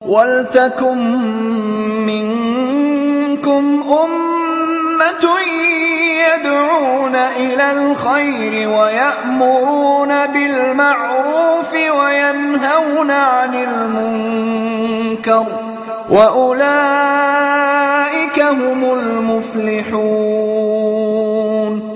وَلْتَكُن مِّنكُمْ أُمَّةٌ يَدْعُونَ إِلَى الْخَيْرِ وَيَأْمُرُونَ بِالْمَعْرُوفِ وَيَنْهَوْنَ عَنِ الْمُنكَرِ ۚ وَأُولَٰئِكَ هُمُ الْمُفْلِحُونَ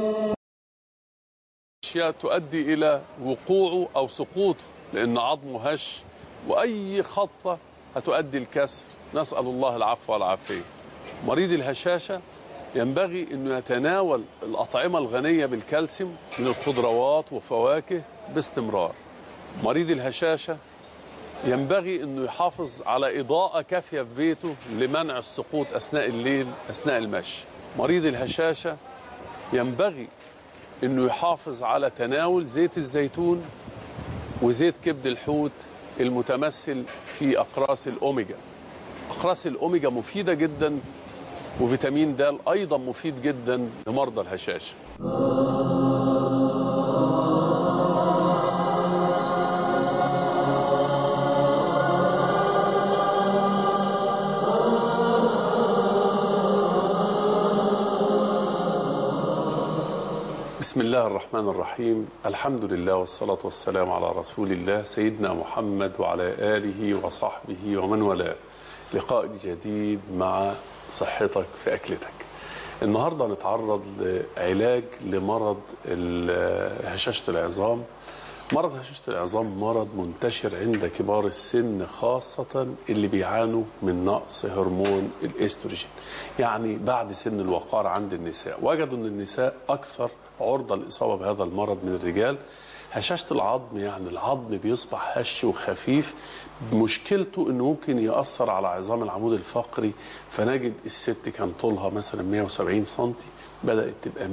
أشياء تؤدي إلى وقوعه أو سقوطه لأن عظمه هش وأي خطة هتؤدي الكسر نسأل الله العفو والعافية مريض الهشاشة ينبغي أنه يتناول الأطعمة الغنية بالكالسيوم من الخضروات وفواكه باستمرار مريض الهشاشة ينبغي أنه يحافظ على إضاءة كافية في بيته لمنع السقوط أثناء الليل أثناء المشي مريض الهشاشة ينبغي أنه يحافظ على تناول زيت الزيتون وزيت كبد الحوت المتمثل في أقراص الأوميجا أقراص الأوميجا مفيدة جدا وفيتامين د أيضا مفيد جدا لمرضى الهشاشة بسم الله الرحمن الرحيم الحمد لله والصلاة والسلام على رسول الله سيدنا محمد وعلى آله وصحبه ومن والاه لقاء جديد مع صحتك في أكلتك النهاردة نتعرض لعلاج لمرض ال- هشاشة العظام مرض هشاشة العظام مرض منتشر عند كبار السن خاصة اللي بيعانوا من نقص هرمون الاستروجين يعني بعد سن الوقار عند النساء وجدوا ان النساء اكثر عرضة للإصابة بهذا المرض من الرجال هشاشة العظم يعني العظم بيصبح هش وخفيف مشكلته انه ممكن يأثر على عظام العمود الفقري فنجد الست كان طولها مثلا 170 سم بدأت تبقى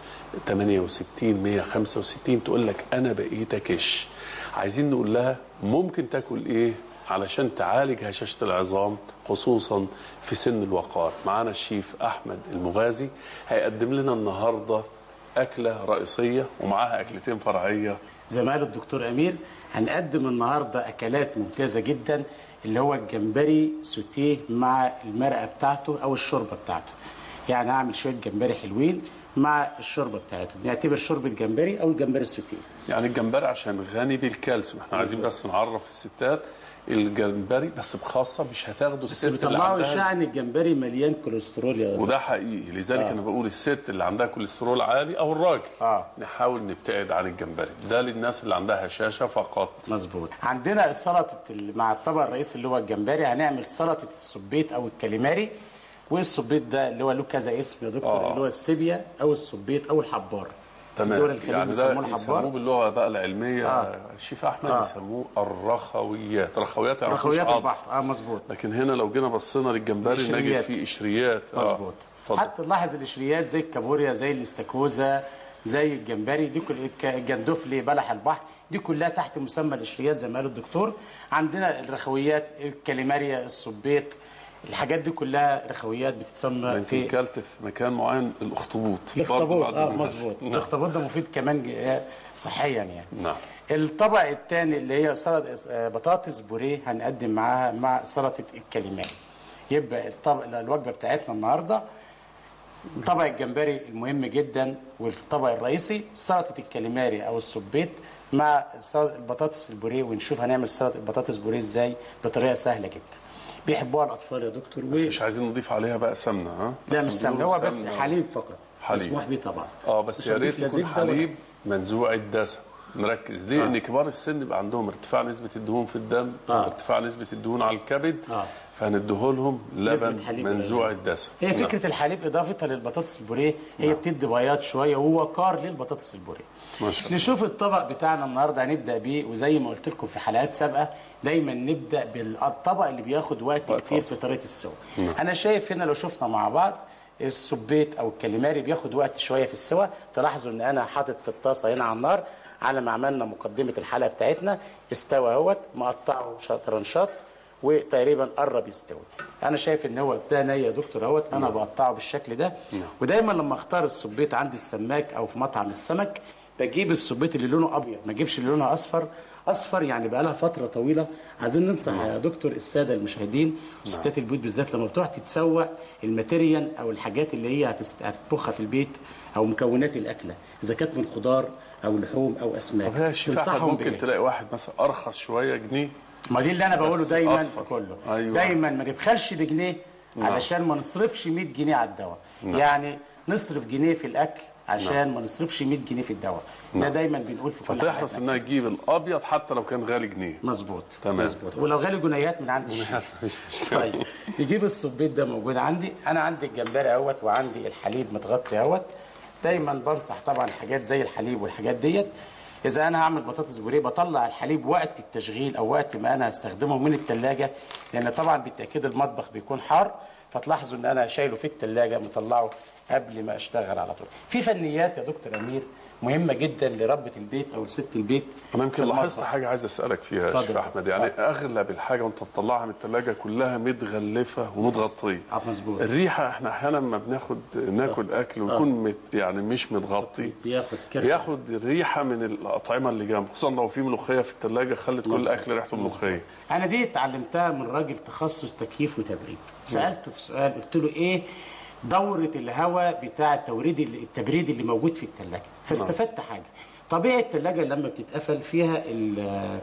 168 165 تقول لك انا بقيت اكش عايزين نقول لها ممكن تاكل ايه علشان تعالج هشاشة العظام خصوصا في سن الوقار معانا الشيف أحمد المغازي هيقدم لنا النهاردة أكلة رئيسية ومعاها أكلتين فرعية زي ما قال الدكتور امير هنقدم النهارده اكلات ممتازه جدا اللي هو الجمبري سوتيه مع المرقه بتاعته او الشوربه بتاعته يعني هعمل شويه جمبري حلوين مع الشوربه بتاعته نعتبر شوربه جمبري او الجمبري السوتيه يعني الجمبري عشان غني بالكالسيوم احنا عايزين بس نعرف الستات الجمبري بس بخاصة مش هتاخده بس الست اللي بيطلعوا عندها اشاعه ان الجمبري مليان كوليسترول يا وده حقيقي لذلك آه. انا بقول الست اللي عندها كوليسترول عالي او الراجل آه. نحاول نبتعد عن الجمبري ده للناس اللي عندها هشاشة فقط مظبوط عندنا السلطه اللي مع الطبق الرئيسي اللي هو الجمبري هنعمل سلطه السبيط او الكاليماري والسبيط ده اللي هو له كذا اسم يا دكتور آه. اللي هو السيبيا او السبيط او الحبار في دول تمام الخليج يعني ده بيسموه يسموه الحبار باللغه بقى العلميه آه. الشيف احمد آه. يسموه الرخويات رخويات يعني مفيش رخويات عظم. البحر اه مظبوط لكن هنا لو جينا بصينا للجمبري نجد قشريات. فيه قشريات آه. مظبوط اتفضل حتى نلاحظ القشريات زي الكابوريا زي الاستاكوزا زي الجمبري دي كل الك- الجندفلي بلح البحر دي كلها تحت مسمى القشريات زي ما قال الدكتور عندنا الرخويات الكاليماريا السبيط الحاجات دي كلها رخويات بتتسمى يمكن في كلت في مكان معين الاخطبوط برضه الاخطبوط بعد اه ما- مظبوط نعم. الاخطبوط ده مفيد كمان ج- صحيا يعني نعم الطبق الثاني اللي هي سلطه آه، بطاطس بوريه هنقدم معاها مع سلطه الكاليماري يبقى الطبق الوجبه بتاعتنا النهارده طبق الجمبري المهم جدا والطبق الرئيسي سلطه الكاليماري او السبيط مع سلطة البطاطس البوريه ونشوف هنعمل سلطه البطاطس بوريه ازاي بطريقه سهله جدا بيحبوها الاطفال يا دكتور بس مش عايزين نضيف عليها بقى سمنه ها لا بس مش سمنه بيقولوا هو بس سمنة. حليب فقط حليب. مسموح بيه طبعا اه بس مش يا هنضيف ريت لا يكون زبدة ولا- حليب منزوع الدسم نركز ليه؟ آه. ان كبار السن بيبقى عندهم ارتفاع نسبه الدهون في الدم آه. ارتفاع نسبه الدهون على الكبد آه. فهنديهولهم نسبة لبن حليب منزوع قليلة. الدسم هي نعم. فكره الحليب اضافتها للبطاطس البوريه هي بتدي بياض شويه ووقار للبطاطس البوريه ما شاء الله. نشوف الطبق بتاعنا النهارده هنبدا بيه وزي ما قلت لكم في حلقات سابقه دايما نبدا بالطبق اللي بياخد وقت وقت كتير أطول. في طريقه السوا انا شايف هنا لو شفنا مع بعض السبيت او الكاليماري بياخد وقت شويه في السوا تلاحظوا ان انا حاطط في الطاسه هنا على النار على ما عملنا مقدمه الحلقه بتاعتنا استوى اهوت مقطعه شطرنشات وتقريبا قرب يستوي انا شايف ان هو ده ني يا دكتور اهوت انا بقطعه بالشكل ده ودايما لما اختار السبيت عند السماك او في مطعم السمك بجيب السبيت اللي لونه ابيض ما اجيبش اللي لونها اصفر اصفر يعني بقى لها فتره طويله عايزين ننصح يا دكتور الساده المشاهدين وستات البيوت بالذات لما بتروح تتسوق الماتيريال او الحاجات اللي هي هتست- هتطبخها في البيت او مكونات الاكله اذا كانت من خضار او لحوم او اسماك طب هي الشفاعة تنصحهم ممكن بإيه؟ تلاقي واحد مثلا ارخص شويه جنيه ما دي اللي انا بقوله بس دايما أصفر. في كله أيوة. دايما ما نبخلش بجنيه نعم. علشان ما نصرفش 100 جنيه على الدواء يعني نصرف جنيه في الاكل عشان ما نصرفش 100 جنيه في الدواء ده دايما بنقول في كل فتحرص حياتنا. انها تجيب الابيض حتى لو كان غالي جنيه مظبوط تمام. مظبوط ولو غالي جنيهات من عند الشيخ مش مشكله طيب يجيب الصبيط ده موجود عندي انا عندي الجمبري اهوت وعندي الحليب متغطي اهوت دايما بنصح طبعا حاجات زي الحليب والحاجات ديت اذا انا هعمل بطاطس بوريه بطلع الحليب وقت التشغيل او وقت ما انا هستخدمه من الثلاجه لان طبعا بالتاكيد المطبخ بيكون حار فتلاحظوا ان انا شايله في الثلاجه مطلعه قبل ما اشتغل على طول في فنيات يا دكتور امير مهمه جدا لربه البيت او لست البيت انا في يمكن المطبخ. لاحظت حاجه عايز اسالك فيها يا اتفضل. شيخ احمد يعني اغلب الحاجه وانت بتطلعها من الثلاجه كلها متغلفه ومتغطيه اه مظبوط الريحه احنا احيانا لما بناخد ناكل اكل ويكون مت يعني مش متغطي بياخد كرش بياخد الريحه من الاطعمه اللي جنبه خصوصا لو في ملوخيه في الثلاجه خلت كل الاكل ريحته ملوخيه انا دي اتعلمتها من راجل تخصص تكييف وتبريد سالته في سؤال قلت له ايه دوره الهواء بتاع التوريد اللي التبريد اللي موجود في الثلاجه فاستفدت حاجه طبيعه الثلاجه لما بتتقفل فيها ال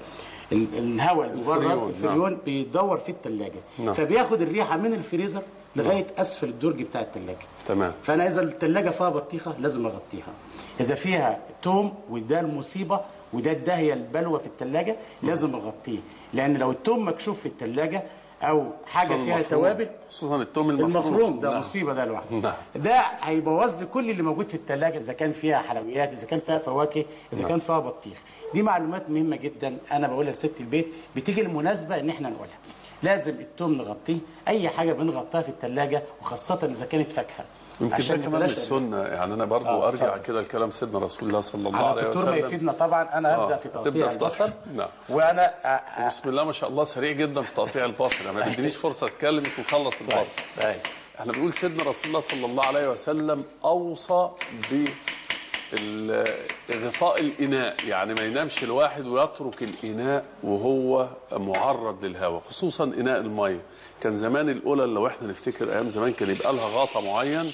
ال- الهواء المبرد الفريون، الفريون بيدور في الثلاجه نعم. فبياخد الريحه من الفريزر لغايه اسفل الدرج بتاع الثلاجه تمام فانا اذا الثلاجه فيها بطيخه لازم اغطيها اذا فيها توم وده المصيبه وده الداهيه البلوى في الثلاجه لازم اغطيه لان لو التوم مكشوف في الثلاجه او حاجه خصوصاً فيها المفروم. توابل خصوصا التوم المفروم المفروم ده نعم. مصيبه ده لوحده نعم. ده هيبوظ لي كل اللي موجود في الثلاجه اذا كان فيها حلويات اذا كان فيها فواكه اذا كان فيها بطيخ دي معلومات مهمه جدا انا بقولها لست البيت بتيجي المناسبه ان احنا نقولها لازم التوم نغطيه اي حاجه بنغطيها في الثلاجه وخاصه اذا كانت فاكهه يمكن ده ما كمان تبقاش- السنه يعني انا برضو آه، ارجع اتفضل. كده لكلام سيدنا رسول الله صلى الله على عليه الدكتور ما وسلم يفيدنا طبعا انا آه، ابدا في هتبدأ تقطيع في البصل نعم. وانا أ- أ- بسم الله ما شاء الله سريع جدا في تقطيع البصل يعني ما تدينيش فرصه اتكلم ونخلص البصل طيب. احنا بنقول سيدنا رسول الله صلى الله عليه وسلم اوصى ب ال- غطاء الاناء يعني ما ينامش الواحد ويترك الاناء وهو معرض للهواء خصوصا اناء الميه كان زمان القلل لو احنا نفتكر ايام زمان كان يبقى لها غطا معين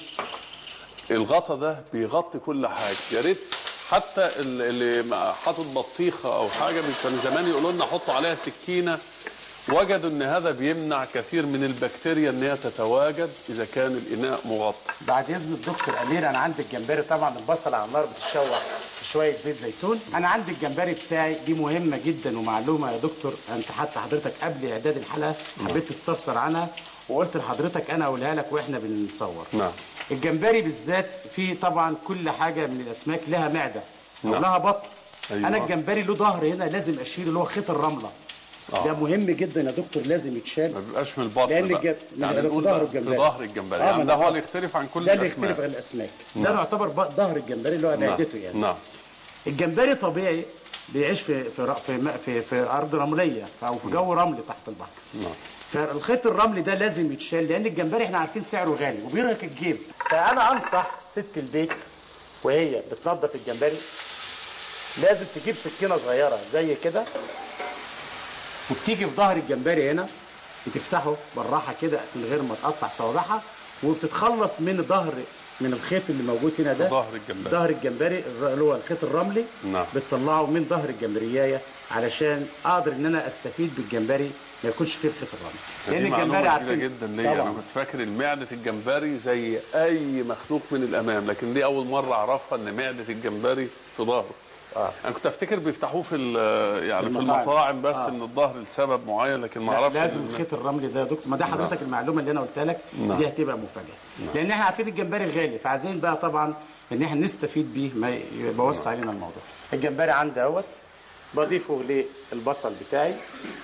الغطا ده بيغطي كل حاجه يا ريت حتى ال- اللي مع- حاطط بطيخه او حاجه مش كانوا زمان يقولوا لنا حطوا عليها سكينه وجدوا ان هذا بيمنع كثير من البكتيريا ان هي تتواجد اذا كان الاناء مغطى بعد اذن الدكتور امير انا عندي الجمبري طبعا البصل على النار بتتشوح في شويه زيت زيتون انا عندي الجمبري بتاعي دي مهمه جدا ومعلومه يا دكتور انت حتى حضرتك قبل اعداد الحلقه حبيت تستفسر عنها وقلت لحضرتك انا اقولها لك واحنا بنصور نعم. الجمبري بالذات فيه طبعا كل حاجه من الاسماك لها معده او نعم. لها بطن أيوة. انا الجمبري له ظهر هنا لازم اشيله اللي هو خيط الرمله آه. ده مهم جدا يا دكتور لازم يتشال ما بيبقاش من البطن لأن بقى. الج- من يعني اللي نقول في ظهر بقى الجمبري. في ظهر الجمبري آه، يعني ما ده أنا- هو اللي يختلف عن كل ده اللي الاسماك يختلف عن الاسماك ده يعتبر بق- ظهر الجمبري اللي هو معدته يعني نعم الجمبري طبيعي بيعيش في في ر- في م- في, في ارض رمليه او في جو رملي تحت البحر نعم. فالخيط الرملي ده لازم يتشال لان الجمبري احنا عارفين سعره غالي وبيرهق الجيب فانا انصح ست البيت وهي بتنظف الجمبري لازم تجيب سكينه صغيره زي كده وبتيجي في ظهر الجمبري هنا بتفتحه بالراحه كده من غير ما تقطع صوابعها وبتتخلص من ظهر من الخيط اللي موجود هنا ده ظهر الجمبري. ظهر الجمبري الر- اللي هو الخيط الرملي نعم. بتطلعه من ظهر الجمبريايه علشان اقدر ان انا استفيد بالجمبري ما يكونش فيه الخيط الرملي دي معلومة جديدة عارفين- جدا ليا طبعاً. انا كنت فاكر ان معدة الجمبري زي اي مخلوق من الامام لكن دي اول مرة اعرفها ان معدة الجمبري في ظهره آه. انا كنت افتكر بيفتحوه في ال- يعني في المطاعم. المطاعم بس آه. ان الظهر لسبب معين لكن ما لا، اعرفش لازم إن- الخيط الرملي ده يا دكتور ما ده حضرتك المعلومه اللي انا قلتها لك نعم. دي هتبقى مفاجاه لان احنا عارفين الجمبري غالي فعايزين بقى طبعا ان احنا نستفيد بيه ما يبوظش علينا الموضوع الجمبري عندي اهوت بضيفه للبصل بتاعي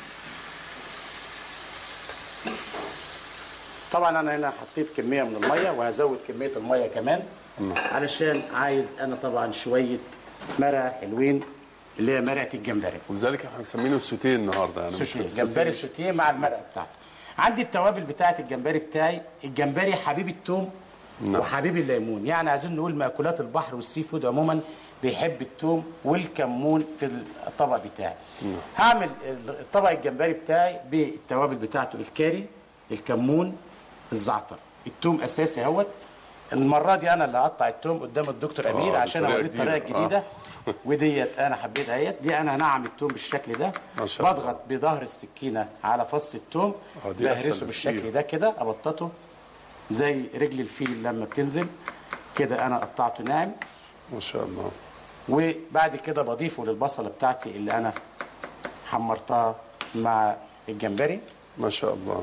طبعا انا هنا حطيت كميه من الميه وهزود كميه الميه كمان علشان عايز انا طبعا شويه مرقه حلوين اللي هي مرقه الجمبري ولذلك احنا مسمينه السوتيه النهارده يعني مش سوتيه السوتيه. جمبري سوتيه مع المرقه بتاعته عندي التوابل بتاعت الجمبري بتاعي الجمبري حبيب التوم نعم. وحبيب الليمون يعني عايزين نقول مأكولات البحر والسي فود عموما بيحب التوم والكمون في الطبق بتاعي هعمل الطبق الجمبري بتاعي بالتوابل بتاعته الكاري الكمون الزعتر التوم اساسي اهوت المره دي انا اللي هقطع التوم قدام الدكتور امير آه، عشان بطريقة اوريه الطريقه جديدة. الجديده وديت انا حبيت اهيت دي انا هنعم التوم بالشكل ده ما شاء الله. بضغط بظهر السكينه على فص التوم آه، دي أسهل بهرسه بالشكل بكتير. ده كده ابططه زي رجل الفيل لما بتنزل كده انا قطعته ناعم ما شاء الله وبعد كده بضيفه للبصله بتاعتي اللي انا حمرتها مع الجمبري ما شاء الله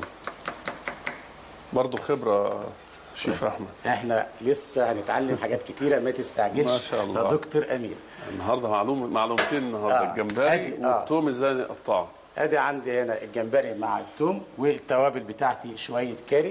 برضه خبره شيف احمد احنا لسه هنتعلم حاجات كتيره ما تستعجلش ما شاء الله. يا دكتور امير النهارده معلومه معلومتين النهارده آه. الجمبري أدي- آه. والثوم ازاي نقطعه ادي عندي هنا الجمبري مع الثوم والتوابل بتاعتي شويه كاري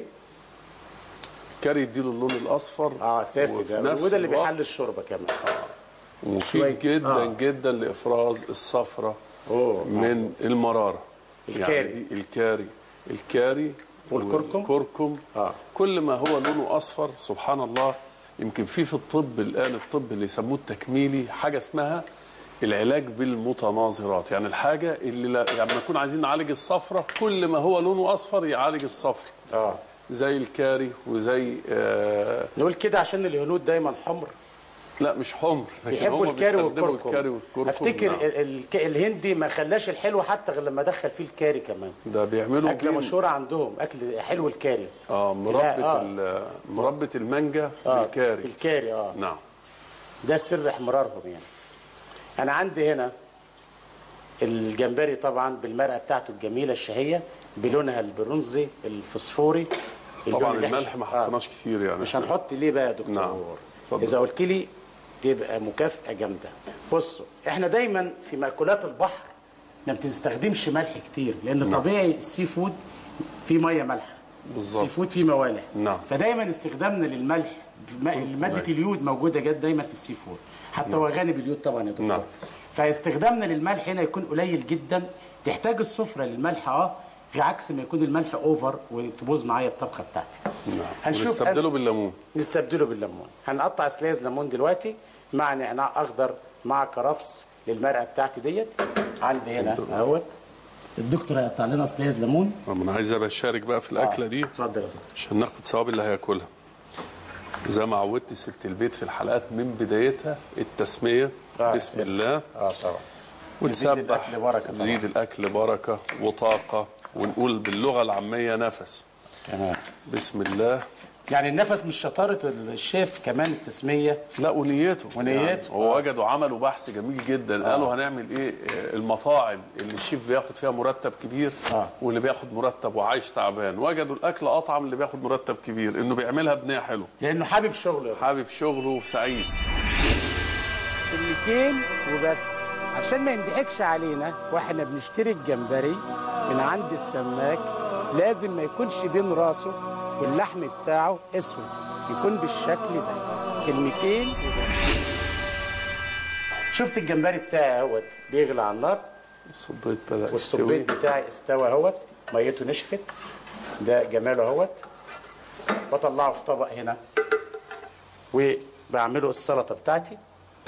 الكاري يديله اللون الاصفر اه اساسي وفي ده نفس وده اللي الوقت بيحل الشوربه كمان مفيد شوية. جدا آه. جدا لافراز الصفرة أوه. من المراره الكاري. يعني دي الكاري الكاري والكركم. والكركم آه. كل ما هو لونه اصفر سبحان الله يمكن في في الطب الان الطب اللي يسموه التكميلي حاجه اسمها العلاج بالمتناظرات يعني الحاجه اللي لا يعني لما نكون عايزين نعالج الصفرة كل ما هو لونه اصفر يعالج الصفر اه زي الكاري وزي آه نقول كده عشان الهنود دايما حمر لا مش حمر لكن بيحبوا هم الكاري بيستخدموا والكركم الكاري والكركم افتكر نعم. ال- ال- الهندي ما خلاش الحلو حتى غير لما دخل فيه الكاري كمان ده بيعملوا اكله بيه- مشهوره عندهم اكل حلو الكاري اه مربة آه. ال- مربة المانجا اه بالكاري بالكاري اه نعم ده سر احمرارهم يعني انا عندي هنا الجمبري طبعا بالمرقه بتاعته الجميله الشهيه بلونها البرونزي الفسفوري اللون طبعا اللي إحنا- الملح ما آه. حطيناش كتير يعني مش هنحط ليه بقى يا دكتور نعم. اتفضل. اذا قلت لي تبقى مكافاه جامده بصوا احنا دايما في مأكولات البحر ما بتستخدمش ملح كتير لان طبيعي السي فود فيه ميه مالحه بالظبط. السي فود فيه موالح نعم. فدايما استخدامنا للملح م- ماده ماشي. اليود موجوده جد دايما في السي فود حتى هو غني باليود طبعا يا دكتور نعم. فاستخدامنا للملح هنا يكون قليل جدا تحتاج السفره للملح اه عكس ما يكون الملح اوفر وتبوظ معايا الطبخه بتاعتي نعم هنشوف ونستبدله بالليمون نستبدله بالليمون هنقطع سلايز ليمون دلوقتي مع نعناع اخضر مع كرفس للمرقه بتاعتي ديت عندي هنا اهوت الدكتور هيقطع لنا سلايز ليمون طب انا عايز ابقى اشارك بقى في الاكله دي اتفضل يا دكتور عشان ناخد ثواب اللي هياكلها زي ما عودت ست البيت في الحلقات من بدايتها التسميه آه، بسم يس. الله اه طبعا ونسبح الأكل بركة طبعا. زيد الاكل بركه وطاقه ونقول باللغه العاميه نفس تمام بسم الله يعني النفس مش شطاره الشيف كمان التسميه لا ونيته ونيته. يعني هو وجدوا عملوا بحث جميل جدا قالوا هنعمل ايه آه، المطاعم اللي الشيف بياخد فيها مرتب كبير آه. واللي بياخد مرتب وعايش تعبان وجدوا الاكل اطعم اللي بياخد مرتب كبير انه بيعملها بنيه حلو لانه حابب شغله حابب شغله وسعيد كلمتين وبس عشان ما ينضحكش علينا واحنا بنشتري الجمبري من عند السماك لازم ما يكونش بين راسه واللحم بتاعه اسود يكون بالشكل ده كلمتين وبس شفت الجمبري بتاعي اهوت بيغلى على النار الصبيط بدا والصبيط يستوي بتاعي استوى اهوت ميته نشفت ده جماله اهوت بطلعه في طبق هنا وبعمله السلطه بتاعتي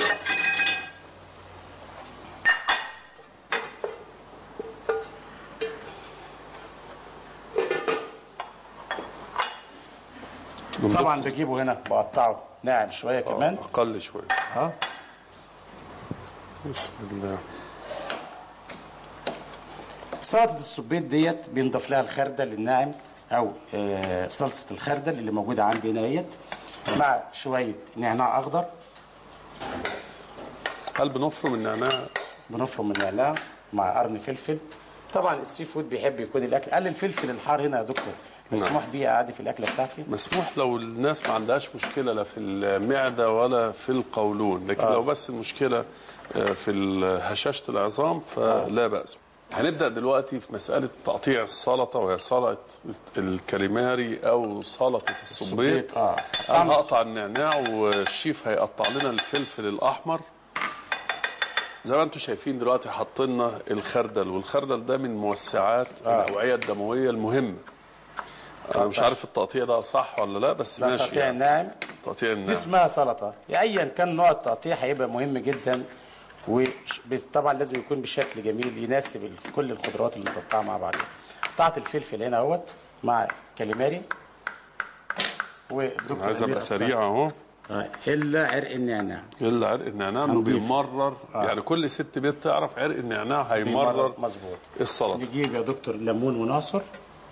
بنضيف طبعا بجيبه هنا بقطعه ناعم شويه كمان اقل شويه اه بسم الله سلطه السبيط ديت بينضاف لها الخردل الناعم او آه، صلصه الخردل اللي موجوده عندي هنا ديت مع شويه نعناع اخضر هل بنفرم النعناع بنفرم النعناع مع قرن فلفل طبعا السي فود بيحب يكون الاكل قلل الفلفل الحار هنا يا دكتور مسموح دي عادي في الاكله بتاعتي مسموح لو الناس ما عندهاش مشكله لا في المعده ولا في القولون لكن آه. لو بس المشكله آه، في ال- هشاشه العظام فلا باس هنبدا دلوقتي في مساله تقطيع السلطه وهي سلطه الكاليماري او سلطه الصبيط الصبيط، آه. انا هقطع النعناع والشيف هيقطع لنا الفلفل الاحمر زي ما انتم شايفين دلوقتي حاطين الخردل والخردل ده من موسعات الاوعيه الدمويه المهمه انا مش عارف التقطيع ده صح ولا لا بس ده ماشي تقطيع يعني. الناعم تقطيع دي النعم اسمها سلطه ايا كان نوع التقطيع هيبقى مهم جدا وطبعا لازم يكون بشكل جميل يناسب ال- كل الخضروات اللي متقطعه مع بعضها قطعت الفلفل هنا اهوت مع كاليماري ودكتور انا عايز ابقى أمير سريع اهو آه، الا عرق النعناع الا عرق النعناع انه هنضيف. بيمرر آه. يعني كل ست بيت تعرف عرق النعناع هيمرر مظبوط السلطه نجيب يا دكتور ليمون ونعصر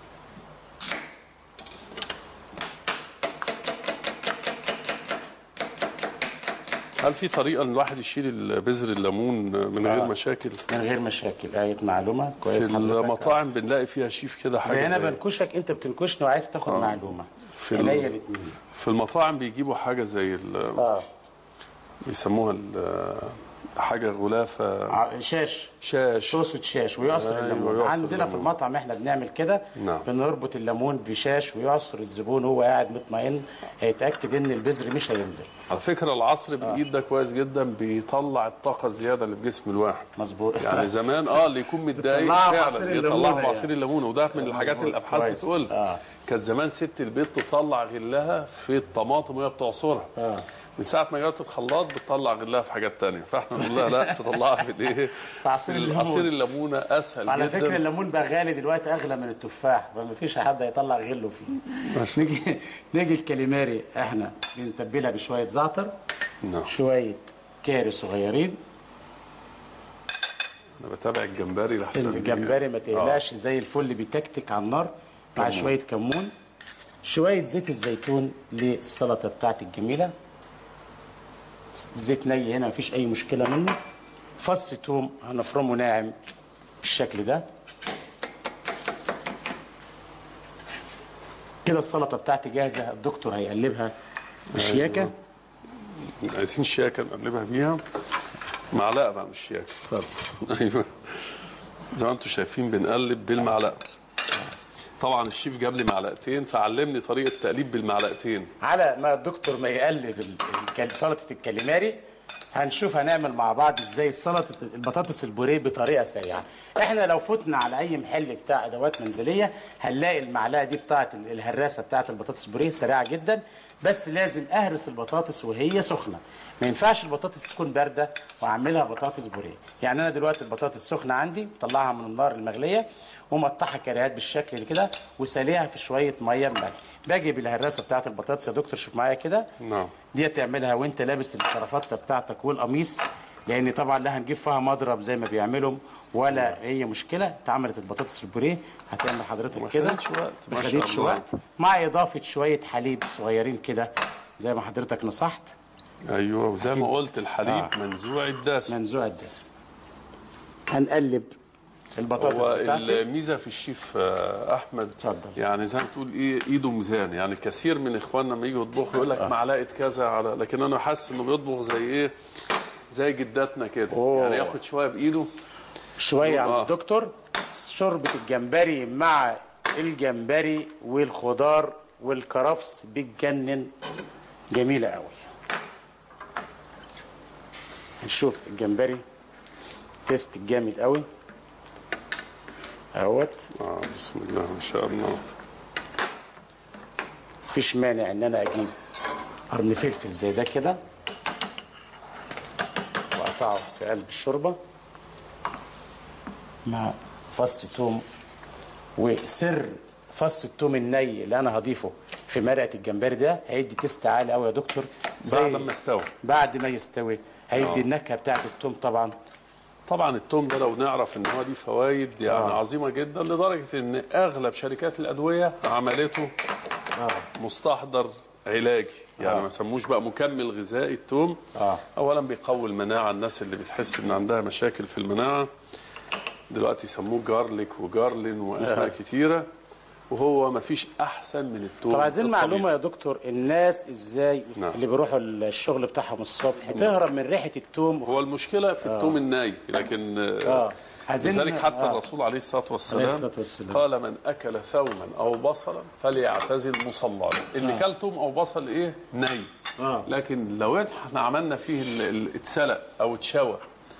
هل في طريقه ان الواحد يشيل بذر الليمون من غير آه. مشاكل من غير مشاكل آية معلومة في كويس حضرتك المطاعم بنلاقي فيها شيف كده حاجه زي انا زي بنكشك انت بتنكشني وعايز تاخد معلومة في ال- عينيا الاثنين في المطاعم بيجيبوا حاجه زي ال- اه بيسموها ال- حاجه غلافه ع- شاش شاش توسط شاش ويعصر أيوة، الليمون يعصر عندنا في الليمون. المطعم احنا بنعمل كده نعم. بنربط الليمون بشاش ويعصر الزبون وهو قاعد مطمئن هيتاكد ان البذر مش هينزل على فكره العصر بالايد ده كويس جدا بيطلع الطاقه الزياده اللي في جسم الواحد مظبوط يعني زمان اه اللي يكون متضايق بتطلعها فعلا بعصير الليمونة يطلعها يعني. بعصير الليمون وده من الحاجات مظبوط. اللي الابحاث كويس. بتقول آه. كانت زمان ست البيت تطلع غلها في الطماطم وهي بتعصرها آه. من ساعه ما جت الخلاط بتطلع غلها في حاجات تانية فاحنا نقول لها لا تطلعها في الايه في عصير الليمون. عصير الليمونه اسهل على جدا فكره الليمون بقى غالي دلوقتي اغلى من التفاح فما فيش حد هيطلع غله فيه نيجي نيجي الكاليماري احنا بنتبلها بشويه زعتر نعم شويه كاري صغيرين انا بتابع الجمبري لحسن سن الجمبري ما آه. تقلقش زي الفل بيتكتك على النار مع كمون. شويه كمون شويه زيت الزيتون للسلطه بتاعتي الجميله زيت ني هنا مفيش اي مشكله منه فص توم هنفرمه ناعم بالشكل ده كده السلطه بتاعتي جاهزه الدكتور هيقلبها بشياكه أيوة. عايزين شياكه نقلبها بيها معلقه بقى مش شياكه اتفضل ايوه زي ما انتم شايفين بنقلب بالمعلقه طبعا الشيف جاب لي معلقتين فعلمني طريقه تقليب بالمعلقتين على ما الدكتور ما يقلب ال- الك- سلطه الكاليماري هنشوف هنعمل مع بعض ازاي سلطه البطاطس البوريه بطريقه سريعه احنا لو فتنا على اي محل بتاع ادوات منزليه هنلاقي المعلقه دي بتاعه ال- الهراسه بتاعه البطاطس البوريه سريعه جدا بس لازم اهرس البطاطس وهي سخنه ما ينفعش البطاطس تكون بارده واعملها بطاطس بوريه يعني انا دلوقتي البطاطس سخنه عندي مطلعها من النار المغليه ومقطعها كريهات بالشكل كده وساليها في شويه ميه بملح باجي بالهراسه بتاعه البطاطس يا دكتور شوف معايا كده نعم دي تعملها وانت لابس الكرافته بتاعتك والقميص لان طبعا لا هنجيب فيها مضرب زي ما بيعملوا ولا هي مشكله اتعملت البطاطس البوريه هتعمل حضرتك ما كده خدتش وقت، ما ما شاء خدتش الله. وقت مع اضافه شويه حليب صغيرين كده زي ما حضرتك نصحت ايوه وزي ما أكيد. قلت الحليب آه. منزوع الدسم منزوع الدسم هنقلب البطاطس هو بتاعتي الميزه في الشيف آه، احمد اتفضل. يعني زي ما تقول ايه ايده ميزان يعني كثير من اخواننا لما يجوا يطبخوا يقول لك معلقه كذا على لكن انا حاسس انه بيطبخ زي ايه زي جداتنا كده أوه. يعني ياخد شويه بايده شويه عند آه. الدكتور شوربه الجمبري مع الجمبري والخضار والكرفس بتجنن جميله قوي نشوف الجمبري تيست جامد قوي اهوت آه بسم الله ما شاء الله مفيش مانع ان انا اجيب قرن فلفل زي ده كده واقطعه في قلب الشوربه مع فص توم وسر فص التوم الني اللي انا هضيفه في مرقه الجمبري ده هيدي تيست عالي قوي يا دكتور بعد ما استوى بعد ما يستوي هيدي آه. النكهه بتاعت التوم طبعا طبعا التوم ده لو نعرف ان هو ليه فوائد يعني آه. عظيمه جدا لدرجه ان اغلب شركات الادويه عملته اه مستحضر علاجي يعني آه. ما سموش بقى مكمل غذائي التوم آه. اولا بيقوي المناعه الناس اللي بتحس ان عندها مشاكل في المناعه دلوقتي يسموه جارليك وجارلين واسماء آه. كتيره وهو ما فيش احسن من التوم طب عايزين الطبيعي. معلومه يا دكتور الناس ازاي نعم. اللي بيروحوا الشغل بتاعهم الصبح بتهرب من ريحه التوم هو المشكله في التوم الناي لكن آه. عايزين- لذلك حتى آه. الرسول عليه الصلاه والسلام, عليه الصلاة والسلام. قال من اكل ثوما او بصلا فليعتزل مصلاه اللي كل توم او بصل ايه ني آه. لكن لو احنا عملنا فيه ال- ال- اتسلق او اتشوى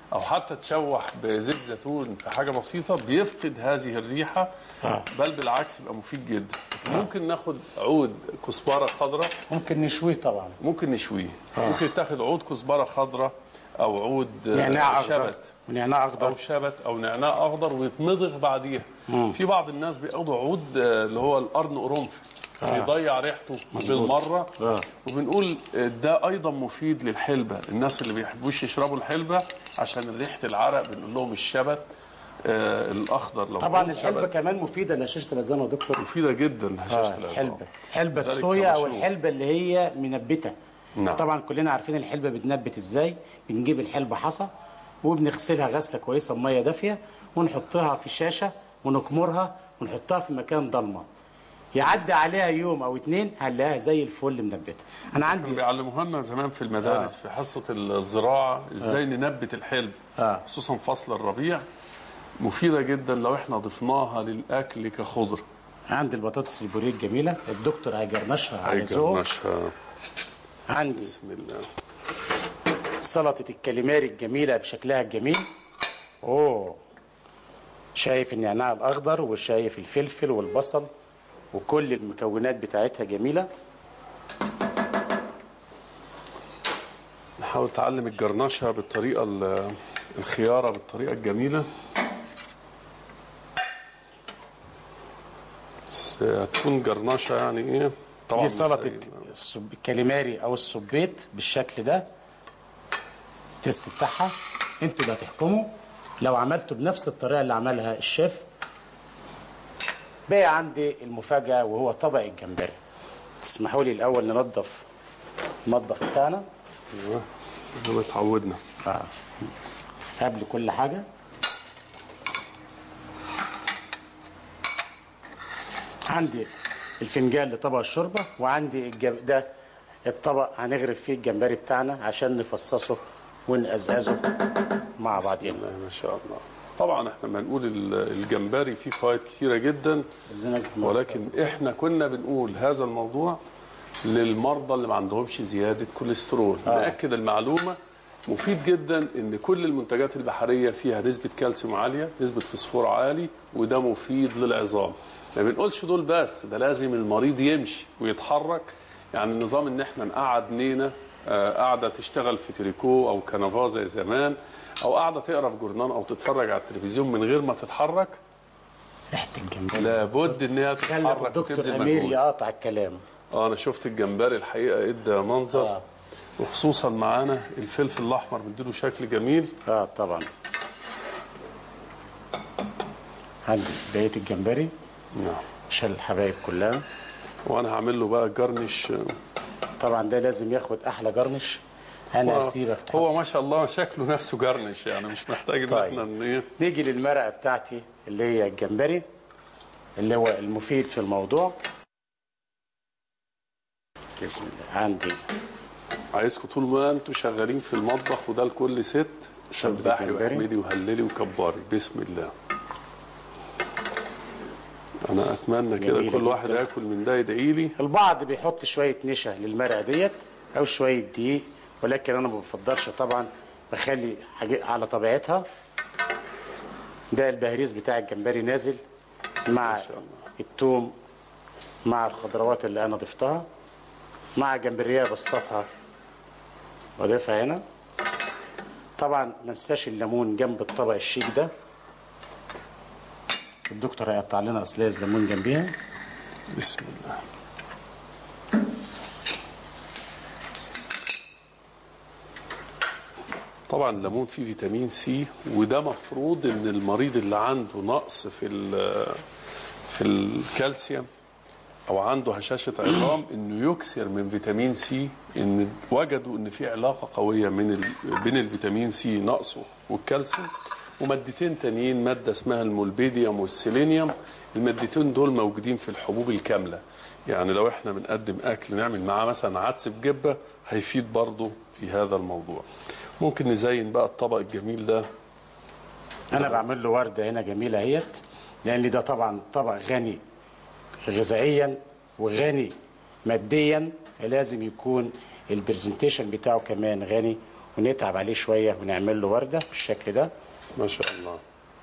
او حتى تشوح بزيت زيتون في حاجه بسيطه بيفقد هذه الريحه آه. بل بالعكس يبقى مفيد جدا ممكن ناخد عود كزبره خضراء ممكن نشويه طبعا ممكن نشويه ممكن تاخد عود كزبره خضراء او عود آه، نعناع اخضر شبت ونعناع او اخضر شبت او نعناع اخضر ويتمضغ بعديها في بعض الناس بياخدوا عود آه، اللي هو القرن قرنفل بيضيع ريحته بالمره آه. وبنقول آه، ده ايضا مفيد للحلبه الناس اللي بيحبوش يشربوا الحلبه عشان ريحه العرق بنقول لهم الشبت آه الاخضر لو طبعا قلنا الحلبه شبت كمان مفيده لهشاشه العظام يا دكتور مفيده جدا لهشاشه آه العظام الحلبه حلبه ذلك الصويا او كمشروب. الحلبه اللي هي منبته نعم. طبعا كلنا عارفين الحلبه بتنبت ازاي بنجيب الحلبه حصى وبنغسلها غسله كويسه بميه دافيه ونحطها في شاشه ونكمرها ونحطها في مكان ضلمه يعدي عليها يوم او اتنين هنلاقيها زي الفل منبته انا كانوا عندي بيعلموها لنا زمان في المدارس في حصه الزراعه ازاي ننبت الحلب آه. خصوصا فصل الربيع مفيده جدا لو احنا ضفناها للاكل كخضره عندي البطاطس البوريه الجميله الدكتور هيجرنشها على ذوقه هيجرنشها عندي بسم الله سلطة الكاليماري الجميلة بشكلها الجميل اوه شايف النعناع الاخضر وشايف الفلفل والبصل وكل المكونات بتاعتها جميلة نحاول تعلم الجرنشة بالطريقة ال- الخيارة بالطريقة الجميلة بس هتكون جرنشة يعني ايه طبعا دي مش سلطة زي- السب- الكاليماري او السبيت بالشكل ده التيست بتاعها انتوا اللي هتحكموا لو عملتوا بنفس الطريقة اللي عملها الشيف بقى عندي المفاجأة وهو طبق الجمبري تسمحوا لي الاول ننظف المطبخ بتاعنا أيوة، زي ما اتعودنا آه. قبل كل حاجة عندي الفنجان لطبق الشوربة وعندي الجم... ده الطبق هنغرف فيه الجمبري بتاعنا عشان نفصصه ونقزقزه مع بعضينا الله ما شاء الله طبعا احنا ما نقول ال- الجمبري فيه فوائد كثيرة جدا استاذنك ولكن احنا كنا بنقول هذا الموضوع للمرضى اللي ما عندهمش زياده كوليسترول آه. ناكد المعلومه مفيد جدا ان كل المنتجات البحريه فيها نسبه كالسيوم عاليه نسبه فوسفور عالي وده مفيد للعظام ما بنقولش دول بس ده لازم المريض يمشي ويتحرك يعني النظام ان احنا نقعد نينا آه، قاعده تشتغل في تريكو او كنفا زي زمان او قاعده تقرا في جورنال او تتفرج على التلفزيون من غير ما تتحرك ريحة الجمبري لابد ان هي خلى تتحرك الدكتور وتبذل امير مجهود يقاطع الكلام اه انا شفت الجمبري الحقيقه ادى منظر آه. آه. وخصوصا معانا الفلفل الاحمر مديله شكل جميل اه طبعا عندي بقية الجمبري نعم عشان الحبايب كلها وانا هعمل له بقى جرنش طبعا ده لازم ياخد احلى جرنش انا هو- اسيبك تحط هو ما شاء الله شكله نفسه جرنش يعني مش محتاج ان طيب. احنا ن- ايه نيجي للمرقه بتاعتي اللي هي الجمبري اللي هو المفيد في الموضوع بسم الله عندي عايزكم طول ما انتوا شغالين في المطبخ وده لكل ست سبحي الجمبري. واحمدي وهللي وكبري بسم الله انا اتمنى كده جميلة كل واحد جداً. ياكل من ده يدعي لي البعض بيحط شويه نشا للمرقه ديت او شويه دقيق ولكن انا ما بفضلش طبعا بخلي حاجه على طبيعتها ده البهريز بتاع الجمبري نازل مع شاء الله. التوم مع الخضروات اللي انا ضفتها مع جمبريه بسطتها واضيفها هنا طبعا ما ننساش الليمون جنب الطبق الشيك ده الدكتور هيقطع لنا اصليز ليمون جنبيها بسم الله طبعا الليمون فيه فيتامين سي وده مفروض ان المريض اللي عنده نقص في ال- في الكالسيوم او عنده هشاشه عظام انه يكثر من فيتامين سي ان وجدوا ان في علاقه قويه من ال... بين الفيتامين سي نقصه والكالسيوم ومادتين تانيين ماده اسمها المولبيديوم والسيلينيوم المادتين دول موجودين في الحبوب الكامله يعني لو احنا بنقدم اكل نعمل معاه مثلا عدس بجبه هيفيد برضه في هذا الموضوع ممكن نزين بقى الطبق الجميل ده انا بعمل له ورده هنا جميله اهيت لان ده طبعا طبق غني غذائيا وغني ماديا فلازم يكون البرزنتيشن بتاعه كمان غني ونتعب عليه شويه ونعمل له ورده بالشكل ده ما شاء الله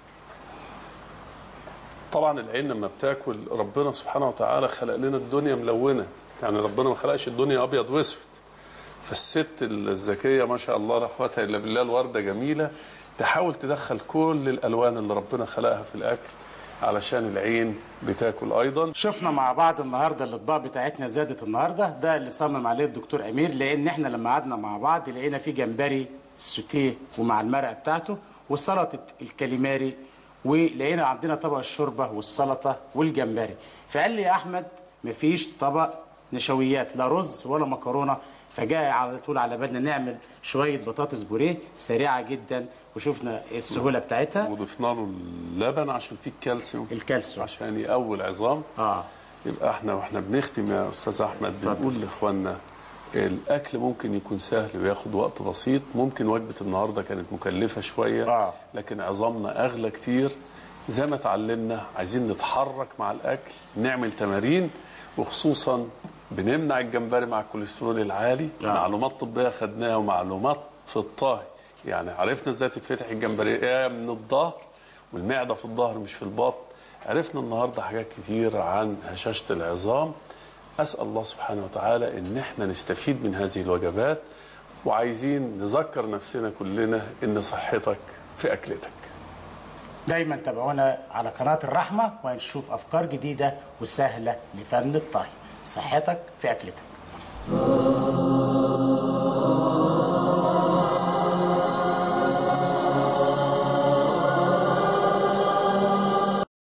طبعا العين لما بتاكل ربنا سبحانه وتعالى خلق لنا الدنيا ملونه يعني ربنا ما خلقش الدنيا ابيض واسود فالست الذكيه ما شاء الله لا قوه الا بالله الورده جميله تحاول تدخل كل الالوان اللي ربنا خلقها في الاكل علشان العين بتاكل ايضا شفنا مع بعض النهارده الاطباق بتاعتنا زادت النهارده ده اللي صمم عليه الدكتور امير لان احنا لما قعدنا مع بعض لقينا في جمبري سوتيه ومع المرقه بتاعته وسلطه الكاليماري ولقينا عندنا طبق الشوربه والسلطه والجمبري فقال لي يا احمد مفيش طبق نشويات لا رز ولا مكرونه فجاء على طول على بالنا نعمل شويه بطاطس بوريه سريعه جدا وشفنا السهوله بتاعتها وضفنا له اللبن عشان فيه الكالسيوم الكالسيوم عشان يقوي العظام اه يبقى احنا واحنا بنختم يا استاذ احمد بنقول لاخواننا الاكل ممكن يكون سهل وياخد وقت بسيط ممكن وجبه النهارده كانت مكلفه شويه آه. لكن عظامنا اغلى كتير زي ما اتعلمنا عايزين نتحرك مع الاكل نعمل تمارين وخصوصا بنمنع الجمبري مع الكوليسترول العالي آه. معلومات طبيه خدناها ومعلومات في الطهي يعني عرفنا ازاي تتفتح الجمبريه من الظهر والمعده في الظهر مش في البطن عرفنا النهارده حاجات كتير عن هشاشه العظام اسال الله سبحانه وتعالى ان احنا نستفيد من هذه الوجبات وعايزين نذكر نفسنا كلنا ان صحتك في اكلتك دايما تابعونا على قناة الرحمة وهنشوف أفكار جديدة وسهلة لفن الطهي صحتك في أكلتك